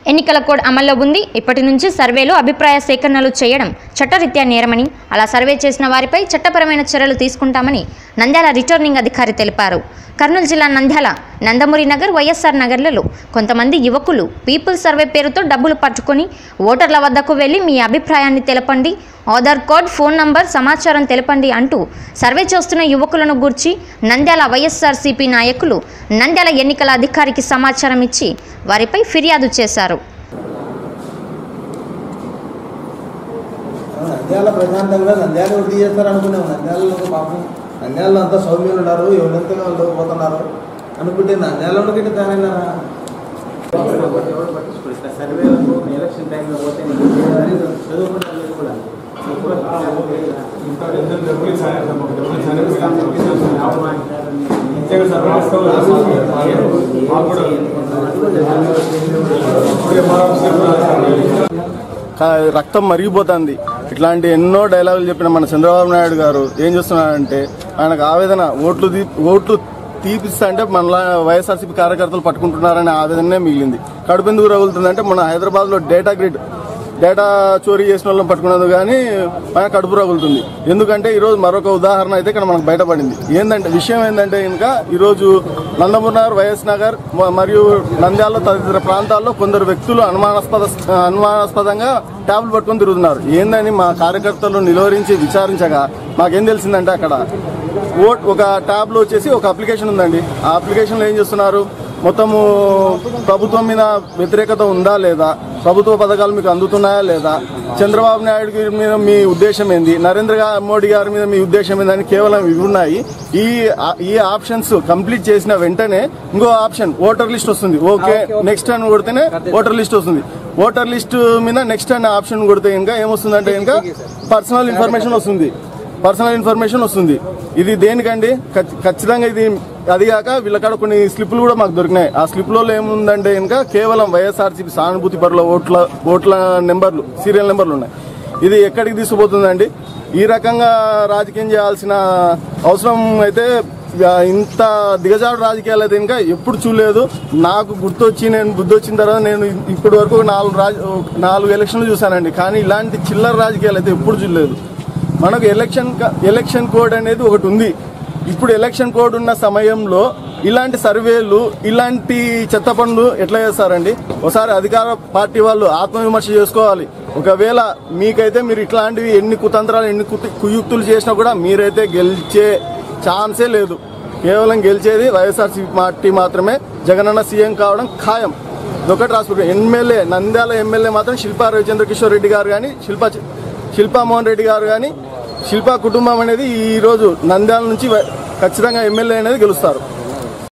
ఎన్నికల కోడ్ అమల్లో ఉంది ఇప్పటి నుంచి సర్వేలు అభిప్రాయ సేకరణలు చేయడం చట్టరీత్యా నేరమని అలా సర్వే చేసిన వారిపై చట్టపరమైన చర్యలు తీసుకుంటామని నంద్యాల రిటర్నింగ్ అధికారి తెలిపారు కర్నూలు జిల్లా నంద్యాల నందమూరి నగర్ వైఎస్ఆర్ నగర్లలో కొంతమంది యువకులు పీపుల్ సర్వే పేరుతో డబ్బులు పట్టుకొని ఓటర్ల వద్దకు వెళ్లి మీ అభిప్రాయాన్ని తెలపండి ఆధార్ కార్డ్ ఫోన్ నంబర్ సమాచారం తెలపండి అంటూ సర్వే చేస్తున్న యువకులను గూర్చి నంద్యాల వైఎస్ఆర్సీపీ నాయకులు నంద్యాల ఎన్నికల అధికారికి సమాచారం ఇచ్చి వారిపై ఫిర్యాదు చేశారు నంద్యాల ప్రశాంతంగా నంద్యాల వృద్ధి చేస్తారు అనుకున్నాం నంద్యాలలో పాపం నంద్యాలలో అంతా సౌమ్యులు ఉన్నారు ఎవరెంతగా వాళ్ళు పోతున్నారు అనుకుంటే నంద్యాలలో గిట్ట దానైనా సర్వేలకు ఎలక్షన్ టైంలో పోతే చదువుకున్న వాళ్ళు కూడా కా- రక్తం మరిగిపోతుంది ఇట్లాంటి ఎన్నో డైలాగులు చెప్పిన మన చంద్రబాబు నాయుడు గారు ఏం చేస్తున్నారంటే ఆయనకు ఆవేదన ఓట్లు తీ- ఓట్లు తీపిస్తా అంటే మన వైఎస్ఆర్సీపీ కార్యకర్తలు పట్టుకుంటున్నారనే ఆవేదనే మిగిలింది కడుపు ఎందుకు రగులుతుందంటే మన హైదరాబాద్ లో డేటా గ్రిడ్ డేటా చోరీ చేసిన వాళ్ళని పట్టుకున్నది కానీ మన కడుపు రగులుతుంది ఎందుకంటే ఈరోజు మరొక ఉదాహరణ అయితే ఇక్కడ మనకు బయటపడింది ఏంటంటే విషయం ఏంటంటే ఇంకా ఈరోజు నందమూరి నగర్ వైఎస్ నగర్ మ- మరియు నంద్యాల తదితర ప్రాంతాల్లో కొందరు వ్యక్తులు అనుమానాస్పద అనుమానాస్పదంగా ట్యాబ్లు పట్టుకొని తిరుగుతున్నారు ఏందని మా కార్యకర్తలు నిలువరించి విచారించగా మాకేం తెలిసిందంటే అక్కడ ఓట్ ఒక ట్యాబ్ లో వచ్చేసి ఒక అప్లికేషన్ ఉందండి ఆ అప్లికేషన్ లో ఏం చేస్తున్నారు మొత్తము ప్రభుత్వం మీద వ్యతిరేకత ఉందా లేదా ప్రభుత్వ పథకాలు మీకు అందుతున్నాయా లేదా చంద్రబాబు నాయుడు గారి మీద మీ ఉద్దేశం ఏంది నరేంద్ర గా- మోడీ గారి మీద మీ ఉద్దేశం ఏందని కేవలం ఇవి ఉన్నాయి ఈ ఈ ఆప్షన్స్ కంప్లీట్ చేసిన వెంటనే ఇంకో ఆప్షన్ ఓటర్ లిస్ట్ వస్తుంది ఓకే నెక్స్ట్ అని కొడితేనే ఓటర్ లిస్ట్ వస్తుంది ఓటర్ లిస్ట్ మీద నెక్స్ట్ అనే ఆప్షన్ కొడితే ఇంకా ఏమొస్తుందంటే ఇంకా పర్సనల్ ఇన్ఫర్మేషన్ వస్తుంది పర్సనల్ ఇన్ఫర్మేషన్ వస్తుంది ఇది దేనికండి ఖచ్- ఖచ్చితంగా ఇది అది కాక వీళ్ళకాడ కొన్ని స్లిప్లు కూడా మాకు దొరికినాయి ఆ స్లిప్లో ఏముందంటే ఇంకా కేవలం వైఎస్ఆర్సీపీ సానుభూతి పరుల ఓట్ల ఓట్ల నెంబర్లు సీరియల్ నెంబర్లు ఉన్నాయి ఇది ఎక్కడికి తీసుకుపోతుందండి ఈ రకంగా రాజకీయం చేయాల్సిన అవసరం అయితే ఇక ఇంత దిగజాడు రాజకీయాలు అయితే ఇంకా ఎప్పుడు చూడలేదు నాకు గుర్తొచ్చి నేను బుద్ధి వచ్చిన తర్వాత నేను ఇప్పటి వరకు ఒక నాలుగు రాజ నాలుగు ఎలక్షన్లు చూశానండి కానీ ఇలాంటి చిల్లర రాజకీయాలు అయితే ఎప్పుడు చూడలేదు మనకు ఎలక్షన్ క- ఎలక్షన్ కోడ్ అనేది ఒకటి ఉంది ఇప్పుడు ఎలక్షన్ కోడ్ ఉన్న సమయంలో ఇలాంటి సర్వేలు ఇలాంటి చెత్త పనులు ఎట్లా చేస్తారండి ఒకసారి అధికార పార్టీ వాళ్ళు ఆత్మవిమర్శ చేసుకోవాలి ఒకవేళ మీకైతే మీరు ఇట్లాంటివి ఎన్ని కుతంత్రాలు ఎన్ని కుత- కుయుక్తులు చేసినా కూడా మీరైతే గెలిచే ఛాన్సే లేదు కేవలం గెలిచేది వైఎస్ఆర్సీపీ పార్టీ మాత్రమే జగనన్న సీఎం కావడం ఖాయం ఇదొకటి రాసుకుంటాం ఎమ్మెల్యే నంద్యాల ఎమ్మెల్యే మాత్రం శిల్పా రవిచంద్ర కిషోర్ రెడ్డి గారు కానీ శిల్పా శిల్పా మోహన్ రెడ్డి గారు కానీ శిల్పా కుటుంబం అనేది ఈ రోజు నంద్యాల నుంచి వ- ఖచ్చితంగా ఎమ్మెల్యే అనేది గెలుస్తారు